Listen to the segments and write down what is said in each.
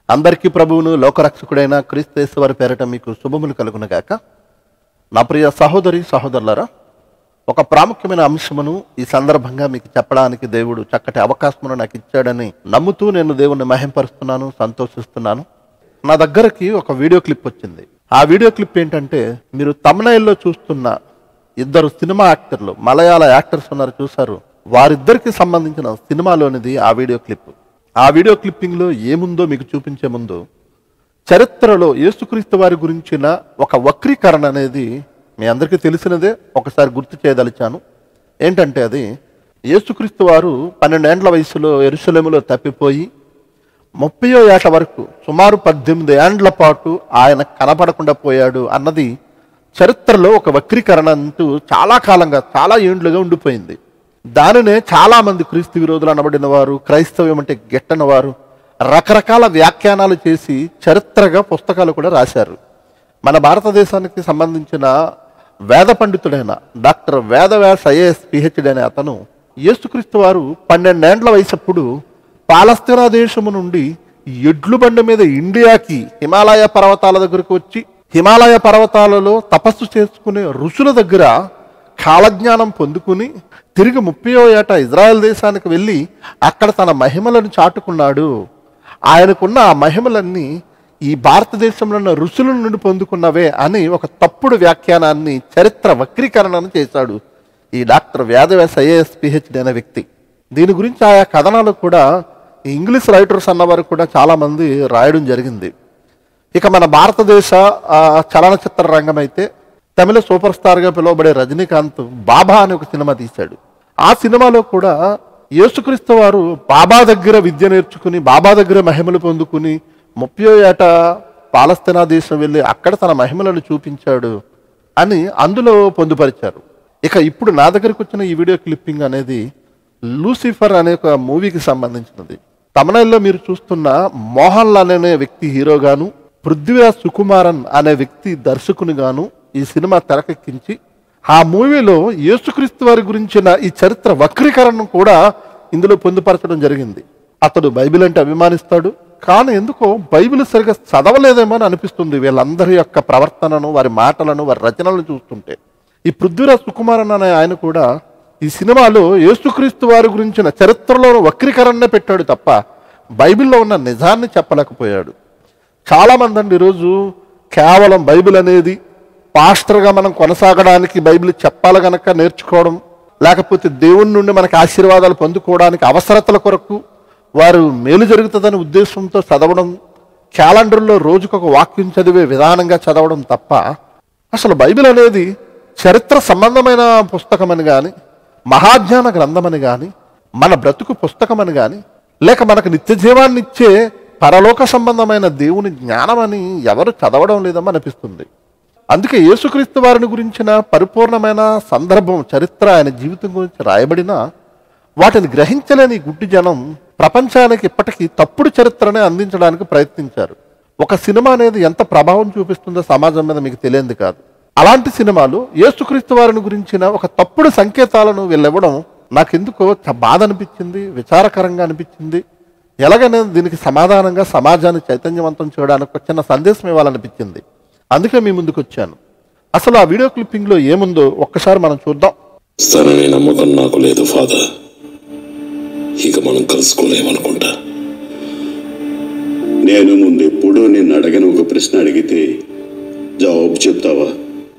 అందరికీ ప్రభువును లోకరక్షకుడైన క్రీస్తు వారి పేరట మీకు శుభములు కలుగునగాక నా ప్రియ సహోదరి సహోదరులారా ఒక ప్రాముఖ్యమైన అంశమును ఈ సందర్భంగా మీకు చెప్పడానికి దేవుడు చక్కటి అవకాశమును నాకు ఇచ్చాడని నమ్ముతూ నేను దేవుణ్ణి మహింపరుస్తున్నాను సంతోషిస్తున్నాను నా దగ్గరకి ఒక వీడియో క్లిప్ వచ్చింది ఆ వీడియో క్లిప్ ఏంటంటే మీరు తమిళలో చూస్తున్న ఇద్దరు సినిమా యాక్టర్లు మలయాళ యాక్టర్స్ ఉన్నారు చూసారు వారిద్దరికి సంబంధించిన సినిమాలోనిది ఆ వీడియో క్లిప్ ఆ వీడియో క్లిప్పింగ్ లో ఏముందో మీకు చూపించే ముందు చరిత్రలో యేసుక్రీస్తు వారి గురించిన ఒక వక్రీకరణ అనేది మీ అందరికీ తెలిసినదే ఒకసారి గుర్తు చేయదలిచాను ఏంటంటే అది యేసుక్రీస్తు వారు పన్నెండేండ్ల వయసులో ఎరుసలేములో తప్పిపోయి ముప్పయో ఏట వరకు సుమారు పద్దెనిమిది ఏండ్ల పాటు ఆయన కనపడకుండా పోయాడు అన్నది చరిత్రలో ఒక వక్రీకరణ అంటూ చాలా కాలంగా చాలా ఏండ్లుగా ఉండిపోయింది దానినే చాలా మంది క్రీస్తు విరోధులు అనబడిన వారు క్రైస్తవ్యం అంటే గిట్టని వారు రకరకాల వ్యాఖ్యానాలు చేసి చరిత్రగా పుస్తకాలు కూడా రాశారు మన భారతదేశానికి సంబంధించిన వేద పండితుడైన డాక్టర్ వేదవ్యాస్ ఐఏఎస్ పిహెచ్డి అనే అతను యేసుక్రీస్తు వారు పన్నెండేండ్ల వయసప్పుడు పాలస్తీనా దేశము నుండి ఎడ్లు బండి మీద ఇండియాకి హిమాలయ పర్వతాల దగ్గరకు వచ్చి హిమాలయ పర్వతాలలో తపస్సు చేసుకునే ఋషుల దగ్గర కాలజ్ఞానం పొందుకుని తిరిగి ముప్పయో ఏట ఇజ్రాయెల్ దేశానికి వెళ్ళి అక్కడ తన మహిమలను చాటుకున్నాడు ఆయనకున్న ఆ మహిమలన్నీ ఈ భారతదేశంలో ఉన్న ఋషుల నుండి పొందుకున్నవే అని ఒక తప్పుడు వ్యాఖ్యానాన్ని చరిత్ర వక్రీకరణను చేశాడు ఈ డాక్టర్ వ్యాధవ్యాస్ ఐఏఎస్ పిహెచ్డి అనే వ్యక్తి దీని గురించి ఆయా కథనాలు కూడా ఈ ఇంగ్లీష్ రైటర్స్ అన్నవారు కూడా చాలా మంది రాయడం జరిగింది ఇక మన భారతదేశ ఆ, చలనచిత్ర రంగం అయితే తమిళ సూపర్ స్టార్ గా పిలువబడే రజనీకాంత్ బాబా అనే ఒక సినిమా తీశాడు ఆ సినిమాలో కూడా యేసుక్రీస్తు వారు బాబా దగ్గర విద్య నేర్చుకుని బాబా దగ్గర మహిమలు పొందుకుని ముప్పయో ఏట పాలస్తీనా దేశం వెళ్ళి అక్కడ తన మహిమలను చూపించాడు అని అందులో పొందుపరిచారు ఇక ఇప్పుడు నా దగ్గరకు వచ్చిన ఈ వీడియో క్లిప్పింగ్ అనేది లూసిఫర్ అనే ఒక మూవీకి సంబంధించినది తమిళంలో మీరు చూస్తున్న మోహన్ లాల్ అనే వ్యక్తి హీరోగాను పృథ్వీరాజ్ సుకుమారన్ అనే వ్యక్తి దర్శకునిగాను ఈ సినిమా తెరకెక్కించి ఆ మూవీలో యేసుక్రీస్తు వారి గురించిన ఈ చరిత్ర వక్రీకరణను కూడా ఇందులో పొందుపరచడం జరిగింది అతడు బైబిల్ అంటే అభిమానిస్తాడు కానీ ఎందుకో బైబిల్ సరిగా చదవలేదేమో అని అనిపిస్తుంది వీళ్ళందరి యొక్క ప్రవర్తనను వారి మాటలను వారి రచనలను చూస్తుంటే ఈ పృథ్వీరాజ్ సుకుమారన్ అనే ఆయన కూడా ఈ సినిమాలో యేసుక్రీస్తు వారి గురించిన చరిత్రలో వక్రీకరణనే పెట్టాడు తప్ప బైబిల్లో ఉన్న నిజాన్ని చెప్పలేకపోయాడు చాలా మంది అండి ఈరోజు కేవలం బైబిల్ అనేది పాస్టర్గా మనం కొనసాగడానికి బైబిల్ చెప్పాలి గనక నేర్చుకోవడం లేకపోతే దేవుని నుండి మనకి ఆశీర్వాదాలు పొందుకోవడానికి అవసరతల కొరకు వారు మేలు జరుగుతుందనే ఉద్దేశంతో చదవడం క్యాలెండర్లో రోజుకొక వాక్యం చదివే విధానంగా చదవడం తప్ప అసలు బైబిల్ అనేది చరిత్ర సంబంధమైన పుస్తకం అని కానీ మహాజ్ఞాన గ్రంథమని కానీ మన బ్రతుకు పుస్తకం అని కానీ లేక మనకు నిత్య జీవాన్ని ఇచ్చే పరలోక సంబంధమైన దేవుని జ్ఞానమని ఎవరు చదవడం లేదని అనిపిస్తుంది అందుకే యేసుక్రీస్తు వారిని గురించిన పరిపూర్ణమైన సందర్భం చరిత్ర ఆయన జీవితం గురించి రాయబడిన వాటిని గ్రహించలేని ఈ గుడ్డి జనం ప్రపంచానికి ఇప్పటికీ తప్పుడు చరిత్రనే అందించడానికి ప్రయత్నించారు ఒక సినిమా అనేది ఎంత ప్రభావం చూపిస్తుందో సమాజం మీద మీకు తెలియంది కాదు అలాంటి సినిమాలు యేసుక్రీస్తు వారిని గురించిన ఒక తప్పుడు సంకేతాలను వీళ్ళివ్వడం నాకెందుకో చ- బాధ అనిపించింది విచారకరంగా అనిపించింది ఎలాగైనా దీనికి సమాధానంగా సమాజాన్ని చైతన్యవంతం చేయడానికి ఒక చిన్న సందేశం ఇవ్వాలనిపించింది అందుకే మీ ముందుకు వచ్చాను అసలు ఆ వీడియో క్లిప్పింగ్లో ఏముందో ఒక్కసారి మనం చూద్దాం ఇస్తాననే నమ్మకం నాకు లేదు ఫాదర్ ఇక మనం కలుసుకోలేమనుకుంటా నేను ముందెప్పుడూ నిన్ను అడగని ఒక ప్రశ్న అడిగితే జవాబు చెప్తావా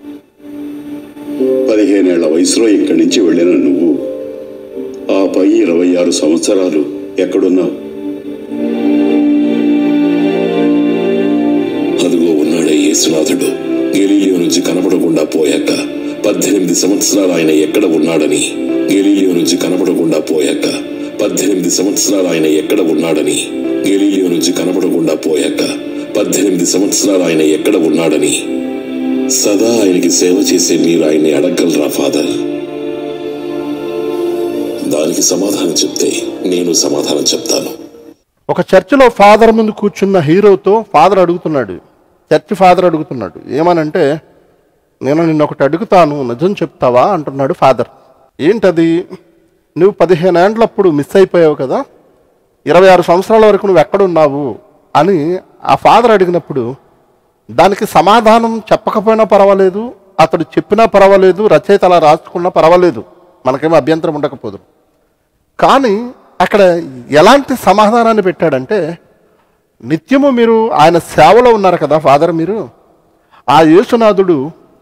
పదిహేనేళ్ల వయసులో ఇక్కడి నుంచి వెళ్ళిన నువ్వు ఆ పై ఇరవై ఆరు సంవత్సరాలు ఎక్కడున్నావు అదిగో ఉన్నాడే యేసునాథుడు గెలీలియో నుంచి కనపడకుండా పోయాక పద్దెనిమిది సంవత్సరాలు ఆయన ఎక్కడ ఉన్నాడని గెలీలియో నుంచి కనపడకుండా పోయాక పద్దెనిమిది సంవత్సరాలు ఆయన ఎక్కడ ఉన్నాడని గెలీలియో నుంచి కనపడకుండా పోయాక పద్దెనిమిది సంవత్సరాలు ఆయన ఎక్కడ ఉన్నాడని సదా ఆయనకి సేవ చేసే మీరు ఆయన్ని అడగలరా ఫాదర్ దానికి సమాధానం చెప్తే నేను సమాధానం చెప్తాను ఒక చర్చిలో ఫాదర్ ముందు కూర్చున్న హీరోతో ఫాదర్ అడుగుతున్నాడు చర్చి ఫాదర్ అడుగుతున్నాడు ఏమనంటే నేను నిన్న ఒకటి అడుగుతాను నిజం చెప్తావా అంటున్నాడు ఫాదర్ ఏంటది నువ్వు పదిహేను ఏండ్లప్పుడు మిస్ అయిపోయావు కదా ఇరవై ఆరు సంవత్సరాల వరకు నువ్వు ఎక్కడున్నావు అని ఆ ఫాదర్ అడిగినప్పుడు దానికి సమాధానం చెప్పకపోయినా పర్వాలేదు అతడు చెప్పినా పర్వాలేదు రచయిత అలా రాసుకున్నా పర్వాలేదు మనకేమో అభ్యంతరం ఉండకపోదు కానీ అక్కడ ఎలాంటి సమాధానాన్ని పెట్టాడంటే నిత్యము మీరు ఆయన సేవలో ఉన్నారు కదా ఫాదర్ మీరు ఆ యేసునాథుడు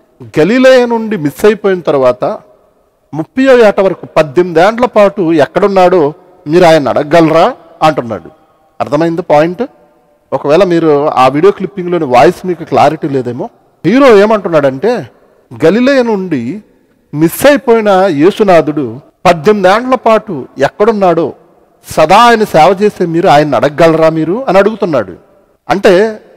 గలీలయ నుండి మిస్ అయిపోయిన తర్వాత ముప్పై ఏట వరకు పద్దెనిమిది ఏండ్ల పాటు ఎక్కడున్నాడో మీరు ఆయన అడగగలరా అంటున్నాడు అర్థమైంది పాయింట్ ఒకవేళ మీరు ఆ వీడియో క్లిప్పింగ్లోని వాయిస్ మీకు క్లారిటీ లేదేమో హీరో ఏమంటున్నాడంటే గలిలయ నుండి మిస్ అయిపోయిన యేసునాథుడు పద్దెనిమిది ఏండ్ల పాటు ఎక్కడున్నాడో సదా ఆయన సేవ చేసే మీరు ఆయన అడగగలరా మీరు అని అడుగుతున్నాడు అంటే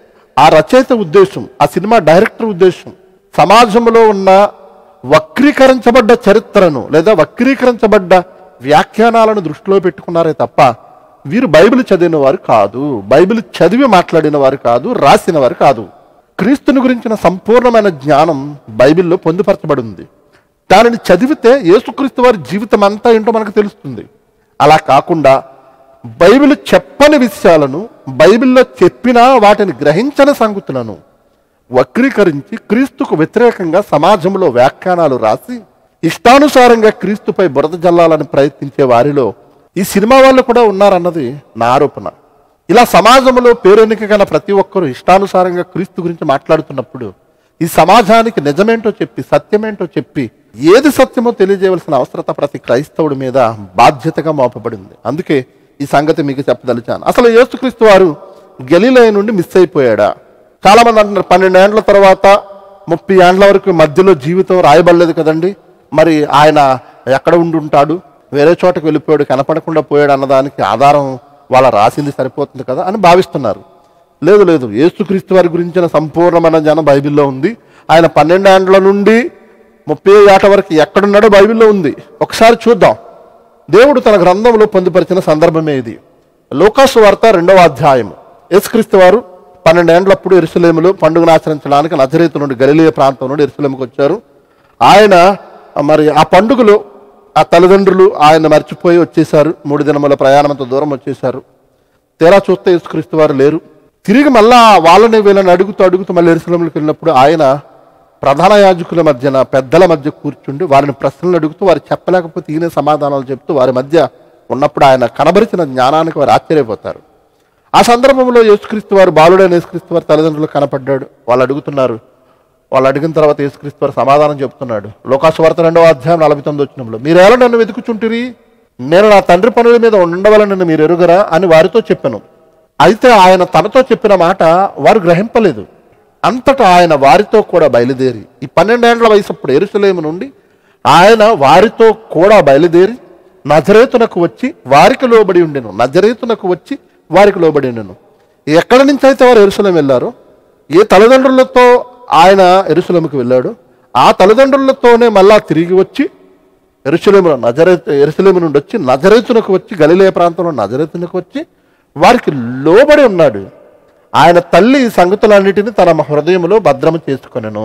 ఆ రచయిత ఉద్దేశం ఆ సినిమా డైరెక్టర్ ఉద్దేశం సమాజంలో ఉన్న వక్రీకరించబడ్డ చరిత్రను లేదా వక్రీకరించబడ్డ వ్యాఖ్యానాలను దృష్టిలో పెట్టుకున్నారే తప్ప వీరు బైబిల్ చదివిన వారు కాదు బైబిల్ చదివి మాట్లాడిన వారు కాదు రాసిన వారు కాదు క్రీస్తుని గురించిన సంపూర్ణమైన జ్ఞానం బైబిల్లో పొందుపరచబడి ఉంది దానిని చదివితే యేసుక్రీస్తు వారి జీవితం అంతా ఏంటో మనకు తెలుస్తుంది అలా కాకుండా బైబిల్ చెప్పని విషయాలను బైబిల్లో చెప్పినా వాటిని గ్రహించని సంగతులను వక్రీకరించి క్రీస్తుకు వ్యతిరేకంగా సమాజంలో వ్యాఖ్యానాలు రాసి ఇష్టానుసారంగా క్రీస్తుపై బురద జల్లాలని ప్రయత్నించే వారిలో ఈ సినిమా వాళ్ళు కూడా ఉన్నారన్నది నా ఆరోపణ ఇలా సమాజంలో పేరెన్నిక గల ప్రతి ఒక్కరూ ఇష్టానుసారంగా క్రీస్తు గురించి మాట్లాడుతున్నప్పుడు ఈ సమాజానికి నిజమేంటో చెప్పి సత్యమేంటో చెప్పి ఏది సత్యమో తెలియజేయవలసిన అవసరత ప్రతి క్రైస్తవుడి మీద బాధ్యతగా మోపబడింది అందుకే ఈ సంగతి మీకు చెప్పదలిచాను అసలు యేసుక్రీస్తు వారు గలీలయ నుండి మిస్ అయిపోయాడా చాలా మంది అంటున్నారు పన్నెండు ఏండ్ల తర్వాత ముప్పై ఏండ్ల వరకు మధ్యలో జీవితం రాయబడలేదు కదండి మరి ఆయన ఎక్కడ ఉండి ఉంటాడు వేరే చోటకు వెళ్ళిపోయాడు కనపడకుండా పోయాడు అన్నదానికి ఆధారం వాళ్ళ రాసింది సరిపోతుంది కదా అని భావిస్తున్నారు లేదు లేదు యేసుక్రీస్తు వారి గురించిన సంపూర్ణమైన జ్ఞానం బైబిల్లో ఉంది ఆయన పన్నెండు ఏండ్ల నుండి ముప్పై ఏట వరకు ఎక్కడున్నాడో బైబిల్లో ఉంది ఒకసారి చూద్దాం దేవుడు తన గ్రంథంలో పొందుపరిచిన సందర్భమే ఇది లోకాసు వార్త రెండవ అధ్యాయం యేసుక్రీస్తు వారు పన్నెండేండ్లప్పుడు ఎరుసలేములో పండుగను ఆచరించడానికి నజరేతు నుండి గలిలియ ప్రాంతం నుండి ఎరుసలేముకు వచ్చారు ఆయన మరి ఆ పండుగలో ఆ తల్లిదండ్రులు ఆయన మర్చిపోయి వచ్చేసారు మూడు దినముల ప్రయాణంతో దూరం వచ్చేసారు తీరా చూస్తే యేసుక్రీస్తు వారు లేరు తిరిగి మళ్ళా వాళ్ళని వీళ్ళని అడుగుతూ అడుగుతూ మళ్ళీ ఎరుసలంలోకి వెళ్ళినప్పుడు ఆయన ప్రధాన యాజకుల మధ్యన పెద్దల మధ్య కూర్చుండి వారిని ప్రశ్నలు అడుగుతూ వారు చెప్పలేకపోతే ఈయన సమాధానాలు చెప్తూ వారి మధ్య ఉన్నప్పుడు ఆయన కనబరిచిన జ్ఞానానికి వారు ఆశ్చర్యపోతారు ఆ సందర్భంలో యేసుక్రీస్తు వారు బాలుడైన యేసుక్రీస్తు వారి తల్లిదండ్రులు కనపడ్డాడు వాళ్ళు అడుగుతున్నారు వాళ్ళు అడిగిన తర్వాత యేసుక్రీస్తు వారు సమాధానం చెప్తున్నాడు లోకాసువార్త రెండవ అధ్యాయం నలభై తొమ్మిది వచ్చినప్పుడు మీరేలా నన్ను వెతుకుచుంటిరి నేను నా తండ్రి పనుల మీద ఉండవలనని మీరు ఎరుగరా అని వారితో చెప్పాను అయితే ఆయన తనతో చెప్పిన మాట వారు గ్రహింపలేదు అంతటా ఆయన వారితో కూడా బయలుదేరి ఈ పన్నెండేండ్ల వయసు అప్పుడు ఎరుసలేము నుండి ఆయన వారితో కూడా బయలుదేరి నజరేతునకు వచ్చి వారికి లోబడి ఉండెను నజరేతునకు వచ్చి వారికి లోబడి ఉండెను ఎక్కడి నుంచి అయితే వారు ఎరుసలేం వెళ్ళారో ఏ తల్లిదండ్రులతో ఆయన ఎరుసలేముకు వెళ్ళాడో ఆ తల్లిదండ్రులతోనే మళ్ళా తిరిగి వచ్చి ఎరుసలేము నజరే ఎరుసలేము నుండి వచ్చి నజరేతునకు వచ్చి గలిలే ప్రాంతంలో నజరేతునకు వచ్చి వారికి లోబడి ఉన్నాడు ఆయన తల్లి ఈ సంగతులన్నిటిని తన హృదయంలో భద్రము చేసుకొనెను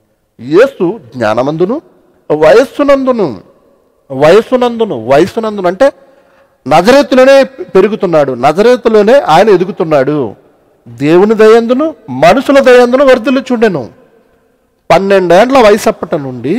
యేసు జ్ఞానమందును వయస్సునందును వయస్సునందును వయస్సునందును అంటే నజరేతులోనే పెరుగుతున్నాడు నజరేతులోనే ఆయన ఎదుగుతున్నాడు దేవుని దయందును మనుషుల దయందును వర్ధిల్లుచుండెను పన్నెండేండ్ల వయసు అప్పటి నుండి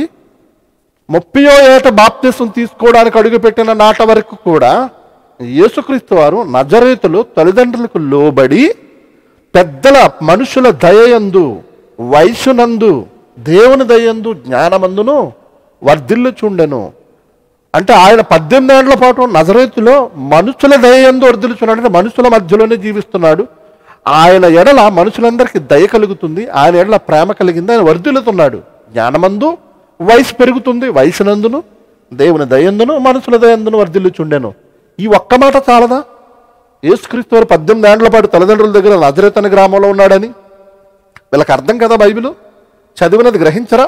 ముప్పయో ఏట బాప్తిసం తీసుకోవడానికి అడుగుపెట్టిన నాట వరకు కూడా యేసుక్రీస్తు వారు నజరేతులు తల్లిదండ్రులకు లోబడి పెద్దల మనుషుల దయయందు వయసునందు దేవుని దయందు జ్ఞానమందును వర్ధిల్లుచుండెను అంటే ఆయన పద్దెనిమిది ఏళ్ల పాటు నజరేతులో మనుషుల దయందు వర్ధిల్లుచున్నాడు అంటే మనుషుల మధ్యలోనే జీవిస్తున్నాడు ఆయన ఎడల మనుషులందరికీ దయ కలుగుతుంది ఆయన ఎడల ప్రేమ కలిగింది ఆయన వర్ధిల్లుతున్నాడు జ్ఞానమందు వయసు పెరుగుతుంది వయసునందును దేవుని దయందును మనుషుల దయందును వర్ధిల్లుచుండెను ఈ ఒక్క మాట చాలదా యేసుక్రీస్తు వారు పద్దెనిమిది ఏండ్ల పాటు తల్లిదండ్రుల దగ్గర నజరేత్ అనే గ్రామంలో ఉన్నాడని వీళ్ళకి అర్థం కదా బైబిల్ చదివినది గ్రహించరా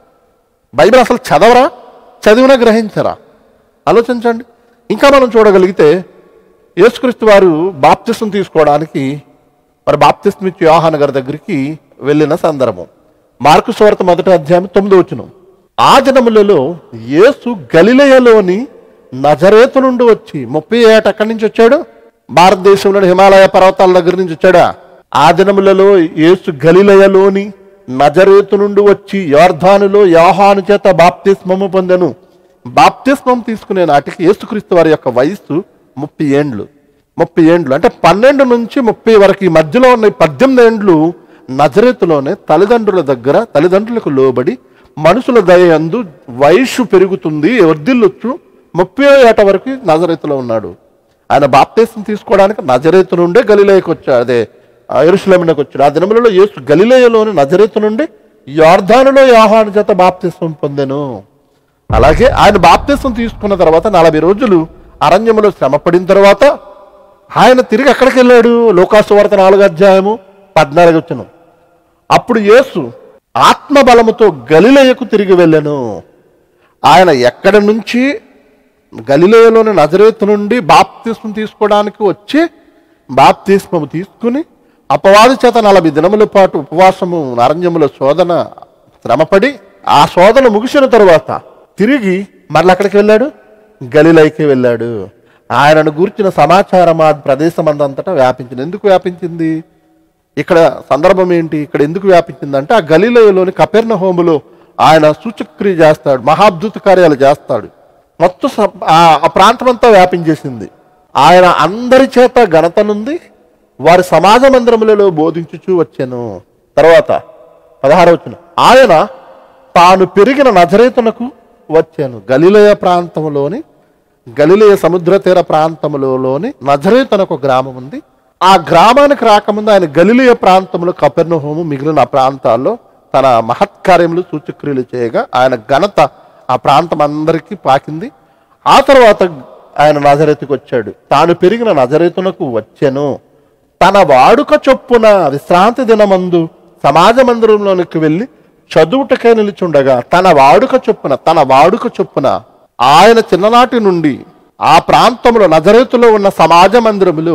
బైబిల్ అసలు చదవరా చదివినా గ్రహించరా ఆలోచించండి ఇంకా మనం చూడగలిగితే యేసుక్రీస్తు వారు బాప్తిసం తీసుకోవడానికి మరి బాప్తిస్మ ఇచ్చే యోహాన్ గారి దగ్గరికి వెళ్ళిన సందర్భం మార్కు స్వార్త మొదటి అధ్యాయం తొమ్మిది వచ్చిన ఆ దినములలో యేసు గలిలయలోని నజరేతు నుండి వచ్చి ముప్పై ఏట ఎక్కడి నుంచి వచ్చాడు భారతదేశంలోని హిమాలయ పర్వతాల దగ్గర నుంచి వచ్చాడా ఆ దినములలో యేసు గలిలయలోని నజరేతు నుండి వచ్చి యోర్ధానులో యోహాను చేత బాప్తిస్మము పొందెను బాప్తిస్మం తీసుకునే నాటికి యేసుక్రీస్తు వారి యొక్క వయస్సు ముప్పై ఏండ్లు ముప్పై ఏండ్లు అంటే పన్నెండు నుంచి ముప్పై వరకు ఈ మధ్యలో ఉన్న ఈ పద్దెనిమిది ఏండ్లు నజరేతులోనే తల్లిదండ్రుల దగ్గర తల్లిదండ్రులకు లోబడి మనుషుల దయందు వయస్సు పెరుగుతుంది వర్ధిల్లొచ్చు ముప్పై ఏట వరకు నజరేతులో ఉన్నాడు ఆయన బాప్తీసం తీసుకోవడానికి నజరేతు నుండే గలిలేయకు వచ్చాడు అదే ఎరుసలేమునకు వచ్చాడు ఆ దినములలో యేసు గలిలేయలోని నజరేతు నుండి యార్ధానులో యాహాను చేత బాప్తిస్వం పొందెను అలాగే ఆయన బాప్తిస్వం తీసుకున్న తర్వాత నలభై రోజులు అరణ్యములో శ్రమ పడిన తర్వాత ఆయన తిరిగి ఎక్కడికి వెళ్ళాడు లోకాసు వార్త నాలుగు అధ్యాయము పద్నాలుగు వచ్చిన అప్పుడు యేసు ఆత్మబలముతో గలిలయకు తిరిగి వెళ్ళాను ఆయన ఎక్కడి నుంచి గలిలయలోని నజరేతు నుండి బాప్తిస్మం తీసుకోవడానికి వచ్చి బాప్తిస్మము తీసుకుని అపవాది చేత నలభై దినముల పాటు ఉపవాసము అరణ్యముల శోధన శ్రమపడి ఆ శోధన ముగిసిన తరువాత తిరిగి మరల ఎక్కడికి వెళ్ళాడు గలిలైకి వెళ్ళాడు ఆయనను గూర్చిన సమాచారం ఆ ప్రదేశం అందంతటా వ్యాపించింది ఎందుకు వ్యాపించింది ఇక్కడ సందర్భం ఏంటి ఇక్కడ ఎందుకు వ్యాపించిందంటే ఆ గలీలయలోని కపెర్ణ హోములో ఆయన సూచక్రియ చేస్తాడు మహాద్భుత కార్యాలు చేస్తాడు మొత్తం స- ఆ- ఆ ప్రాంతం అంతా వ్యాపించేసింది ఆయన అందరి చేత ఘనత నుండి వారి సమాజ మందిరములలో బోధించుచూ వచ్చాను తర్వాత పదహారు వచ్చిన ఆయన తాను పెరిగిన నజరేతునకు వచ్చాను గలిలయ ప్రాంతంలోని గలిలయ సముద్ర తీర ప్రాంతంలోని నజరేత్ అని ఒక గ్రామం ఉంది ఆ గ్రామానికి రాకముందు ఆయన గలిలయ ప్రాంతంలో కపెర్ణహోము మిగిలిన ఆ ప్రాంతాల్లో తన మహత్కార్యములు సూచక్రియలు చేయగా ఆయన ఘనత ఆ ప్రాంతం అందరికీ పాకింది ఆ తర్వాత ఆయన నజరేతుకు వచ్చాడు తాను పెరిగిన నజరేతునకు వచ్చెను తన వాడుక చొప్పున విశ్రాంతి దినమందు సమాజ మందిరంలోనికి వెళ్ళి చదువుటకై నిలుచుండగా తన వాడుక చొప్పున తన వాడుక చొప్పున ఆయన చిన్ననాటి నుండి ఆ ప్రాంతంలో నజరేతులో ఉన్న సమాజ మందిరములో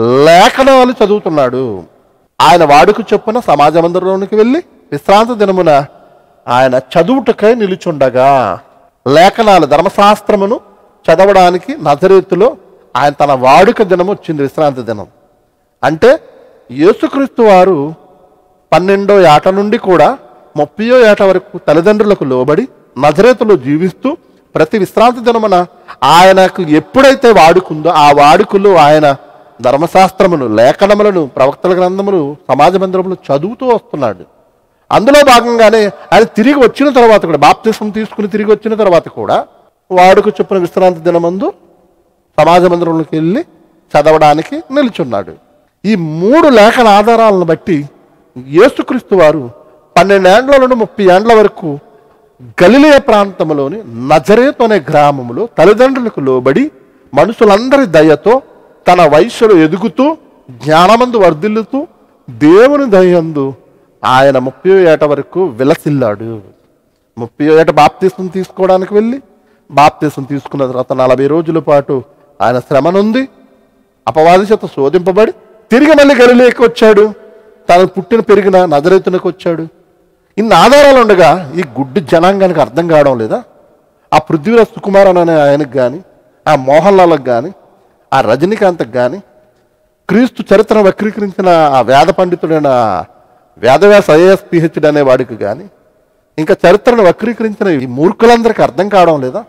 లేఖనాలు చదువుతున్నాడు ఆయన వాడుక చొప్పున సమాజ మందిరంలోనికి వెళ్ళి విశ్రాంతి దినమున ఆయన చదువుటకై నిలుచుండగా లేఖనాలు ధర్మశాస్త్రమును చదవడానికి నజరేతులో ఆయన తన వాడుక దినం వచ్చింది విశ్రాంతి దినం అంటే యేసుక్రీస్తు వారు పన్నెండో ఏట నుండి కూడా ముప్పయో ఏట వరకు తల్లిదండ్రులకు లోబడి నజరేతులో జీవిస్తూ ప్రతి విశ్రాంతి దినమున ఆయనకు ఎప్పుడైతే వాడుకుందో ఆ వాడుకలో ఆయన ధర్మశాస్త్రమును లేఖనములను ప్రవక్తల గ్రంథములు సమాజ మందిరములు చదువుతూ వస్తున్నాడు అందులో భాగంగానే ఆయన తిరిగి వచ్చిన తర్వాత కూడా బాప్తిసం తీసుకుని తిరిగి వచ్చిన తర్వాత కూడా వాడుకు చొప్పున విశ్రాంతి దినమందు సమాజ మందిరంలోకి వెళ్ళి చదవడానికి నిల్చున్నాడు ఈ మూడు లేఖన ఆధారాలను బట్టి యేసుక్రీస్తు వారు పన్నెండేండ్ల నుండి ముప్పై ఏండ్ల వరకు గలిలయ ప్రాంతంలోని నజరేత్ అనే గ్రామములో తల్లిదండ్రులకు లోబడి మనుషులందరి దయతో తన వయస్సులో ఎదుగుతూ జ్ఞానమందు వర్ధిల్లుతూ దేవుని దయందు ఆయన ముప్పై ఏట వరకు విలసిల్లాడు ముప్పై ఏట బాప్తీసం తీసుకోవడానికి వెళ్ళి బాప్తీసం తీసుకున్న తర్వాత నలభై రోజుల పాటు ఆయన శ్రమ నొంది అపవాది చేత శోధింపబడి తిరిగి మళ్ళీ గలిలేకి వచ్చాడు తను పుట్టిన పెరిగిన నజరేతునికి వచ్చాడు ఇన్ని ఆధారాలు ఉండగా ఈ గుడ్డి జనాంగానికి అర్థం కావడం లేదా ఆ పృథ్వీరాజ్ సుకుమారన్ అనే ఆయనకు కానీ ఆ మోహన్ లాల్కి కానీ ఆ రజనీకాంత్కి కానీ క్రీస్తు చరిత్ర వక్రీకరించిన ఆ వేద పండితుడైన వేదవ్యాస ఐఏఎస్ పిహెచ్డి అనే వాడికి కానీ ఇంకా చరిత్రను వక్రీకరించిన ఈ మూర్ఖులందరికీ అర్థం కావడం లేదా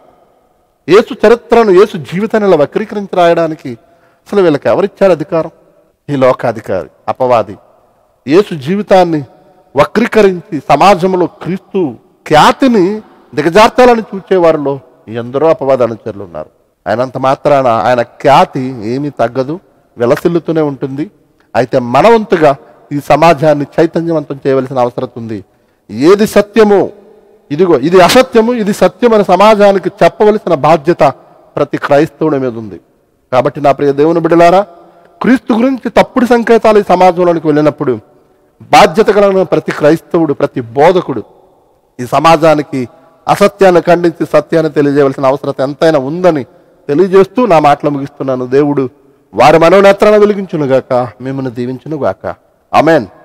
యేసు చరిత్రను యేసు జీవితాన్ని ఇలా వక్రీకరించి రాయడానికి అసలు వీళ్ళకి ఎవరిచ్చారు అధికారం ఈ లోకాధికారి అపవాది యేసు జీవితాన్ని వక్రీకరించి సమాజంలో క్రీస్తు ఖ్యాతిని దిగజార్చాలని చూచేవారిలో ఎందరో అపవాద అనుచరులు ఉన్నారు ఆయనంత మాత్రాన ఆయన ఖ్యాతి ఏమీ తగ్గదు విలసిల్లుతూనే ఉంటుంది అయితే మన వంతుగా ఈ సమాజాన్ని చైతన్యవంతం చేయవలసిన అవసరం ఉంది ఏది సత్యమో ఇదిగో ఇది అసత్యము ఇది సత్యం అని సమాజానికి చెప్పవలసిన బాధ్యత ప్రతి క్రైస్తవుడి మీద ఉంది కాబట్టి నా ప్రియ దేవుని బిడ్డలారా క్రీస్తు గురించి తప్పుడు సంకేతాలు ఈ సమాజంలోనికి వెళ్ళినప్పుడు బాధ్యత కలిగిన ప్రతి క్రైస్తవుడు ప్రతి బోధకుడు ఈ సమాజానికి అసత్యాన్ని ఖండించి సత్యాన్ని తెలియజేయవలసిన అవసరం ఎంతైనా ఉందని తెలియజేస్తూ నా మాటలు ముగిస్తున్నాను దేవుడు వారి మనోనేత్రాన్ని వెలిగించునుగాక మిమ్మల్ని దీవించునుగాక అమెన్